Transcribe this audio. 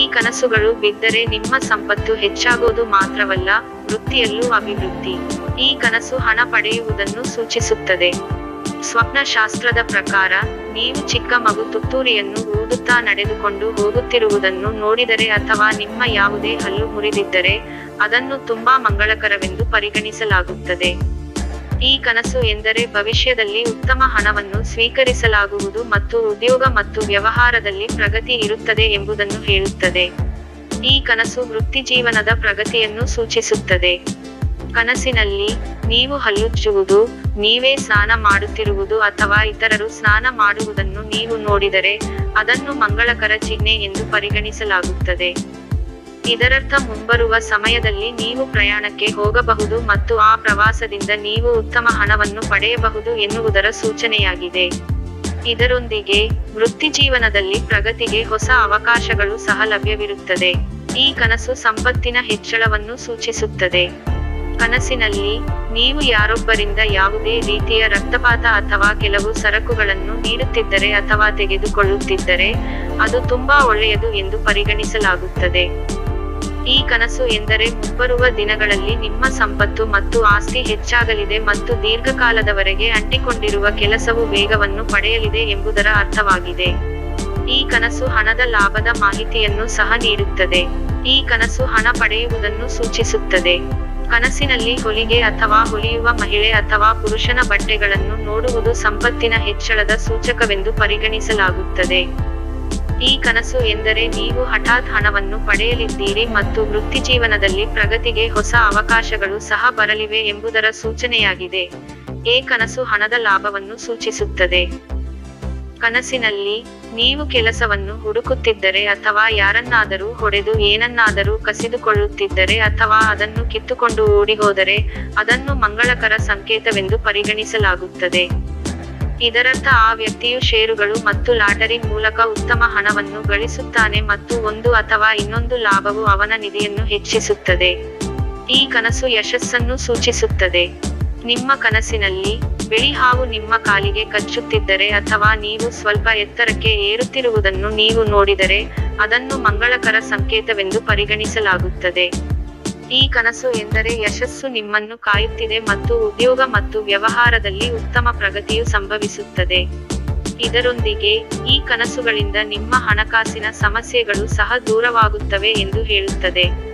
ಕನಸುಗಳು ಬಿದ್ದರೆ ನಿಮ್ಮ ಸಂಪತ್ತು ಹೆಚ್ಚಾಗೋದು ಮಾತ್ರವಲ್ಲ ವೃತ್ತಿಯಲ್ಲೂ ಅಭಿವೃದ್ಧಿ ಈ ಕನಸು ಹಣ ಪಡೆಯುವುದನ್ನು ಸೂಚಿಸುತ್ತದೆ ಸ್ವಪ್ನಶಾಸ್ತ್ರದ ಪ್ರಕಾರ ನೀವು ಚಿಕ್ಕ ಮಗು ತುತ್ತೂರಿಯನ್ನು ಊದುತ್ತಾ ನಡೆದುಕೊಂಡು ಹೋಗುತ್ತಿರುವುದನ್ನು ನೋಡಿದರೆ ಅಥವಾ ನಿಮ್ಮ ಯಾವುದೇ ಹಲ್ಲು ಮುರಿದಿದ್ದರೆ ಅದನ್ನು ತುಂಬಾ ಮಂಗಳಕರವೆಂದು ಪರಿಗಣಿಸಲಾಗುತ್ತದೆ ಈ ಕನಸು ಎಂದರೆ ಭವಿಷ್ಯದಲ್ಲಿ ಉತ್ತಮ ಹಣವನ್ನು ಸ್ವೀಕರಿಸಲಾಗುವುದು ಮತ್ತು ಉದ್ಯೋಗ ಮತ್ತು ವ್ಯವಹಾರದಲ್ಲಿ ಪ್ರಗತಿ ಇರುತ್ತದೆ ಎಂಬುದನ್ನು ಹೇಳುತ್ತದೆ ಈ ಕನಸು ವೃತ್ತಿಜೀವನದ ಪ್ರಗತಿಯನ್ನು ಸೂಚಿಸುತ್ತದೆ ಕನಸಿನಲ್ಲಿ ನೀವು ಹಲ್ಲುಜ್ಜುವುದು ನೀವೇ ಸ್ನಾನ ಮಾಡುತ್ತಿರುವುದು ಅಥವಾ ಇತರರು ಸ್ನಾನ ಮಾಡುವುದನ್ನು ನೀವು ನೋಡಿದರೆ ಅದನ್ನು ಮಂಗಳಕರ ಚಿಹ್ನೆ ಎಂದು ಪರಿಗಣಿಸಲಾಗುತ್ತದೆ ಇದರರ್ಥ ಮುಂಬರುವ ಸಮಯದಲ್ಲಿ ನೀವು ಪ್ರಯಾಣಕ್ಕೆ ಹೋಗಬಹುದು ಮತ್ತು ಆ ಪ್ರವಾಸದಿಂದ ನೀವು ಉತ್ತಮ ಹಣವನ್ನು ಪಡೆಯಬಹುದು ಎನ್ನುವುದರ ಸೂಚನೆಯಾಗಿದೆ ಇದರೊಂದಿಗೆ ವೃತ್ತಿಜೀವನದಲ್ಲಿ ಪ್ರಗತಿಗೆ ಹೊಸ ಅವಕಾಶಗಳು ಸಹ ಲಭ್ಯವಿರುತ್ತದೆ ಈ ಕನಸು ಸಂಪತ್ತಿನ ಹೆಚ್ಚಳವನ್ನು ಸೂಚಿಸುತ್ತದೆ ಕನಸಿನಲ್ಲಿ ನೀವು ಯಾರೊಬ್ಬರಿಂದ ಯಾವುದೇ ರೀತಿಯ ರಕ್ತಪಾತ ಅಥವಾ ಕೆಲವು ಸರಕುಗಳನ್ನು ನೀಡುತ್ತಿದ್ದರೆ ಅಥವಾ ತೆಗೆದುಕೊಳ್ಳುತ್ತಿದ್ದರೆ ಅದು ತುಂಬಾ ಒಳ್ಳೆಯದು ಎಂದು ಪರಿಗಣಿಸಲಾಗುತ್ತದೆ ಈ ಕನಸು ಎಂದರೆ ಮುಂಬರುವ ದಿನಗಳಲ್ಲಿ ನಿಮ್ಮ ಸಂಪತ್ತು ಮತ್ತು ಆಸ್ತಿ ಹೆಚ್ಚಾಗಲಿದೆ ಮತ್ತು ದೀರ್ಘಕಾಲದವರೆಗೆ ಅಂಟಿಕೊಂಡಿರುವ ಕೆಲಸವು ವೇಗವನ್ನು ಪಡೆಯಲಿದೆ ಎಂಬುದರ ಅರ್ಥವಾಗಿದೆ ಈ ಕನಸು ಹಣದ ಲಾಭದ ಮಾಹಿತಿಯನ್ನು ಸಹ ನೀಡುತ್ತದೆ ಈ ಕನಸು ಹಣ ಪಡೆಯುವುದನ್ನು ಸೂಚಿಸುತ್ತದೆ ಕನಸಿನಲ್ಲಿ ಹೊಲಿಗೆ ಅಥವಾ ಹೊಲಿಯುವ ಮಹಿಳೆ ಅಥವಾ ಪುರುಷನ ಬಟ್ಟೆಗಳನ್ನು ನೋಡುವುದು ಸಂಪತ್ತಿನ ಹೆಚ್ಚಳದ ಸೂಚಕವೆಂದು ಪರಿಗಣಿಸಲಾಗುತ್ತದೆ ಈ ಕನಸು ಎಂದರೆ ನೀವು ಹಠಾತ್ ಹಣವನ್ನು ಪಡೆಯಲಿದ್ದೀರಿ ಮತ್ತು ವೃತ್ತಿಜೀವನದಲ್ಲಿ ಪ್ರಗತಿಗೆ ಹೊಸ ಅವಕಾಶಗಳು ಸಹ ಬರಲಿವೆ ಎಂಬುದರ ಸೂಚನೆಯಾಗಿದೆ ಎ ಕನಸು ಹಣದ ಲಾಭವನ್ನು ಸೂಚಿಸುತ್ತದೆ ಕನಸಿನಲ್ಲಿ ನೀವು ಕೆಲಸವನ್ನು ಹುಡುಕುತ್ತಿದ್ದರೆ ಅಥವಾ ಯಾರನ್ನಾದರೂ ಹೊಡೆದು ಏನನ್ನಾದರೂ ಕಸಿದುಕೊಳ್ಳುತ್ತಿದ್ದರೆ ಅಥವಾ ಅದನ್ನು ಕಿತ್ತುಕೊಂಡು ಓಡಿಹೋದರೆ ಅದನ್ನು ಮಂಗಳಕರ ಸಂಕೇತವೆಂದು ಪರಿಗಣಿಸಲಾಗುತ್ತದೆ ಇದರರ್ಥ ಆ ವ್ಯಕ್ತಿಯು ಷೇರುಗಳು ಮತ್ತು ಲಾಟರಿ ಮೂಲಕ ಉತ್ತಮ ಹಣವನ್ನು ಗಳಿಸುತ್ತಾನೆ ಮತ್ತು ಒಂದು ಅಥವಾ ಇನ್ನೊಂದು ಲಾಭವು ಅವನ ನಿಧಿಯನ್ನು ಹೆಚ್ಚಿಸುತ್ತದೆ ಈ ಕನಸು ಯಶಸ್ಸನ್ನು ಸೂಚಿಸುತ್ತದೆ ನಿಮ್ಮ ಕನಸಿನಲ್ಲಿ ಬಿಳಿ ಹಾವು ನಿಮ್ಮ ಕಾಲಿಗೆ ಕಚ್ಚುತ್ತಿದ್ದರೆ ಅಥವಾ ನೀವು ಸ್ವಲ್ಪ ಎತ್ತರಕ್ಕೆ ಏರುತ್ತಿರುವುದನ್ನು ನೀವು ನೋಡಿದರೆ ಅದನ್ನು ಮಂಗಳಕರ ಸಂಕೇತವೆಂದು ಪರಿಗಣಿಸಲಾಗುತ್ತದೆ ಈ ಕನಸು ಎಂದರೆ ಯಶಸ್ಸು ನಿಮ್ಮನ್ನು ಕಾಯುತ್ತಿದೆ ಮತ್ತು ಉದ್ಯೋಗ ಮತ್ತು ವ್ಯವಹಾರದಲ್ಲಿ ಉತ್ತಮ ಪ್ರಗತಿಯು ಸಂಭವಿಸುತ್ತದೆ ಇದರೊಂದಿಗೆ ಈ ಕನಸುಗಳಿಂದ ನಿಮ್ಮ ಹಣಕಾಸಿನ ಸಮಸ್ಯೆಗಳು ಸಹ ದೂರವಾಗುತ್ತವೆ ಎಂದು ಹೇಳುತ್ತದೆ